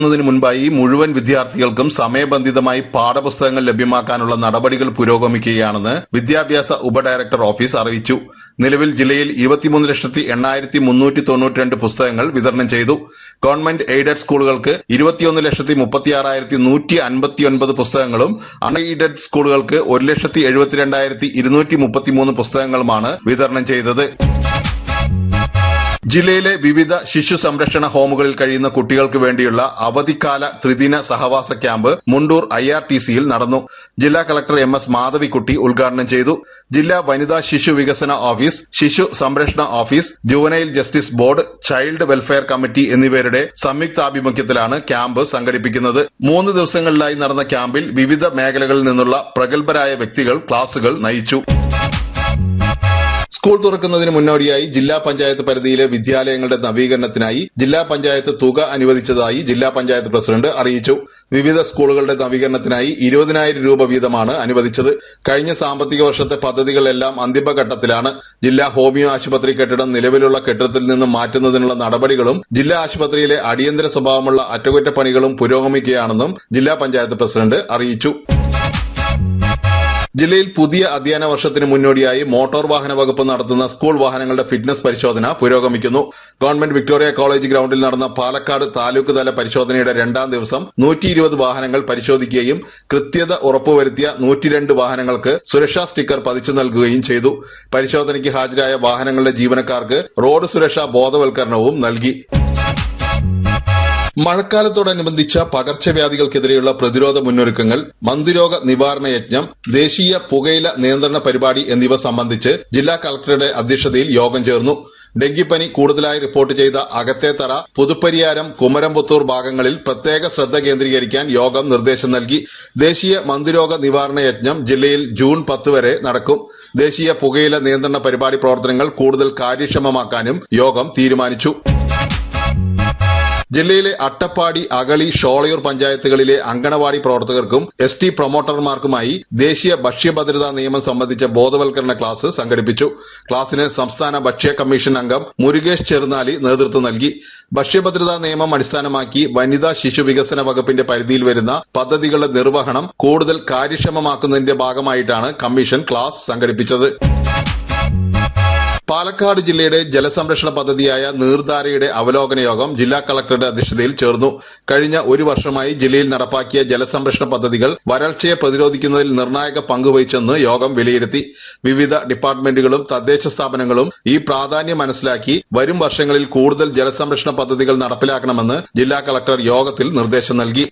ന്നതിന് മുൻപായി മുഴുവൻ വിദ്യാർത്ഥികൾക്കും സമയബന്ധിതമായി പാഠപുസ്തകങ്ങൾ ലഭ്യമാക്കാനുള്ള നടപടികൾ പുരോഗമിക്കുകയാണെന്ന് വിദ്യാഭ്യാസ ഉപഡയറക്ടർ ഓഫീസ് അറിയിച്ചു നിലവിൽ ജില്ലയിൽ ഇരുപത്തിമൂന്ന് ലക്ഷത്തി എണ്ണായിരത്തി മുന്നൂറ്റി തൊണ്ണൂറ്റിരണ്ട് പുസ്തകങ്ങൾ വിതരണം ചെയ്തു ഗവൺമെന്റ് എയ്ഡഡ് സ്കൂളുകൾക്ക് ഇരുപത്തിയൊന്ന് ലക്ഷത്തി മുപ്പത്തിയാറായിരത്തി നൂറ്റി അൻപത്തിയൊൻപത് പുസ്തകങ്ങളും അൺ എയ്ഡഡ് സ്കൂളുകൾക്ക് ഒരു ലക്ഷത്തി എഴുപത്തിരണ്ടായിരത്തി ഇരുന്നൂറ്റി മുപ്പത്തിമൂന്ന് പുസ്തകങ്ങളുമാണ് വിതരണം ചെയ്തത് ജില്ലയിലെ വിവിധ ശിശു സംരക്ഷണ ഹോമുകളിൽ കഴിയുന്ന കുട്ടികൾക്ക് വേണ്ടിയുള്ള അവധിക്കാല ത്രിദിന സഹവാസ camp Mundur I R T സിയിൽ നടന്നു ജില്ലാ കളക്ടർ എം എസ് മാധവിക്കുട്ടി ഉദ്ഘാടനം ചെയ്തു ജില്ലാ വനിതാ ശിശു വികസന ഓഫീസ് ശിശു സംരക്ഷണ office juvenile justice board child welfare committee എന്നിവരുടെ സംയുക്താഭിമുഖ്യത്തിലാണ് ക്യാമ്പ് സംഘടിപ്പിക്കുന്നത് മൂന്ന് ദിവസങ്ങളിലായി നടന്ന ക്യാമ്പിൽ വിവിധ മേഖലകളിൽ നിന്നുള്ള പ്രഗത്ഭരായ വ്യക്തികൾ ക്ലാസുകൾ നയിച്ചു സ്കൂൾ തുറക്കുന്നതിന് മുന്നോടിയായി ജില്ലാ പഞ്ചായത്ത് പരിധിയിലെ വിദ്യാലയങ്ങളുടെ നവീകരണത്തിനായി ജില്ലാ പഞ്ചായത്ത് തുക അനുവദിച്ചതായി ജില്ലാ പഞ്ചായത്ത് പ്രസിഡന്റ് അറിയിച്ചു വിവിധ സ്കൂളുകളുടെ നവീകരണത്തിനായി ഇരുപതിനായിരം രൂപ വീതമാണ് അനുവദിച്ചത് കഴിഞ്ഞ സാമ്പത്തിക വർഷത്തെ പദ്ധതികളെല്ലാം അന്തിമഘട്ടത്തിലാണ് ജില്ലാ ഹോമിയോ ആശുപത്രി കെട്ടിടം നിലവിലുള്ള കെട്ടിടത്തിൽ നിന്നും മാറ്റുന്നതിനുള്ള നടപടികളും ജില്ലാ ആശുപത്രിയിലെ അടിയന്തര സ്വഭാവമുള്ള അറ്റകുറ്റപ്പണികളും പുരോഗമിക്കുകയാണെന്നും ജില്ലാ പഞ്ചായത്ത് പ്രസിഡന്റ് അറിയിച്ചു ജില്ലയിൽ പുതിയ അധ്യയന വർഷത്തിന് മുന്നോടിയായി മോട്ടോർ വാഹന വകുപ്പ് നടത്തുന്ന സ്കൂൾ വാഹനങ്ങളുടെ ഫിറ്റ്നസ് പരിശോധന പുരോഗമിക്കുന്നു ഗവൺമെന്റ് വിക്ടോറിയ കോളേജ് ഗ്രൌണ്ടിൽ നടന്ന പാലക്കാട് താലൂക്ക് തല പരിശോധനയുടെ രണ്ടാം ദിവസം നൂറ്റി ഇരുപത് വാഹനങ്ങൾ പരിശോധിക്കുകയും കൃത്യത ഉറപ്പുവരുത്തിയ നൂറ്റിരണ്ട് വാഹനങ്ങൾക്ക് സുരക്ഷാ സ്റ്റിക്കർ പതിച്ചു നൽകുകയും ചെയ്തു പരിശോധനയ്ക്ക് ഹാജരായ വാഹനങ്ങളുടെ ജീവനക്കാർക്ക് റോഡ് സുരക്ഷാ ബോധവൽക്കരണവും നൽകി മഴക്കാലത്തോടനുബന്ധിച്ച പകർച്ചവ്യാധികൾക്കെതിരെയുള്ള പ്രതിരോധ മുന്നൊരുക്കങ്ങൾ മന്ദിരോഗ നിവാരണ യജ്ഞം ദേശീയ പുകയില നിയന്ത്രണ പരിപാടി എന്നിവ സംബന്ധിച്ച് ജില്ലാ കളക്ടറുടെ അധ്യക്ഷതയിൽ യോഗം ചേർന്നു ഡെങ്കിപ്പനി കൂടുതലായി റിപ്പോർട്ട് ചെയ്ത അകത്തേത്തറ പുതുപ്പരിയാരം കുമരംപുത്തൂർ ഭാഗങ്ങളിൽ പ്രത്യേക ശ്രദ്ധ കേന്ദ്രീകരിക്കാൻ യോഗം നിർദ്ദേശം നൽകി ദേശീയ മന്ദിരോഗ നിവാരണ യജ്ഞം ജില്ലയിൽ ജൂൺ പത്ത് വരെ നടക്കും ദേശീയ പുകയില നിയന്ത്രണ പരിപാടി പ്രവർത്തനങ്ങൾ കൂടുതൽ കാര്യക്ഷമമാക്കാനും യോഗം തീരുമാനിച്ചു ജില്ലയിലെ അട്ടപ്പാടി അകളി ഷോളയൂർ പഞ്ചായത്തുകളിലെ അങ്കണവാടി പ്രവർത്തകർക്കും എസ് ടി പ്രൊമോട്ടർമാർക്കുമായി ദേശീയ ഭക്ഷ്യഭദ്രതാ നിയമം സംബന്ധിച്ച ബോധവൽക്കരണ ക്ലാസ് സംഘടിപ്പിച്ചു ക്ലാസിന് സംസ്ഥാന ഭക്ഷ്യ കമ്മീഷൻ അംഗം മുരുകേഷ് ചെറുനാലി നേതൃത്വം നൽകി ഭക്ഷ്യഭദ്രതാ നിയമം അടിസ്ഥാനമാക്കി വനിതാ ശിശു വികസന വകുപ്പിന്റെ പരിധിയിൽ വരുന്ന പദ്ധതികളുടെ നിർവഹണം കൂടുതൽ കാര്യക്ഷമമാക്കുന്നതിന്റെ ഭാഗമായിട്ടാണ് കമ്മീഷൻ ക്ലാസ് സംഘടിപ്പിച്ചത് പാലക്കാട് ജില്ലയുടെ ജലസംരക്ഷണ പദ്ധതിയായ നീർധാരയുടെ അവലോകന യോഗം ജില്ലാ കളക്ടറുടെ അധ്യക്ഷതയിൽ ചേർന്നു കഴിഞ്ഞ ഒരു വർഷമായി ജില്ലയിൽ നടപ്പാക്കിയ ജലസംരക്ഷണ പദ്ധതികൾ വരൾച്ചയെ പ്രതിരോധിക്കുന്നതിൽ നിർണായക പങ്കുവഹിച്ചെന്ന് യോഗം വിലയിരുത്തി വിവിധ ഡിപ്പാർട്ട്മെന്റുകളും തദ്ദേശ സ്ഥാപനങ്ങളും ഈ പ്രാധാന്യം മനസ്സിലാക്കി വരും വർഷങ്ങളിൽ കൂടുതൽ ജലസംരക്ഷണ പദ്ധതികൾ നടപ്പിലാക്കണമെന്ന് ജില്ലാ കളക്ടർ യോഗത്തിൽ നിർദ്ദേശം നൽകി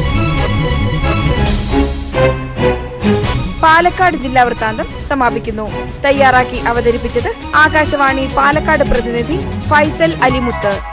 പാലക്കാട് ജില്ലാ വൃത്താന്തം സമാപിക്കുന്നു തയ്യാറാക്കി അവതരിപ്പിച്ചത് ആകാശവാണി പാലക്കാട് പ്രതിനിധി ഫൈസൽ അലിമുത്ത്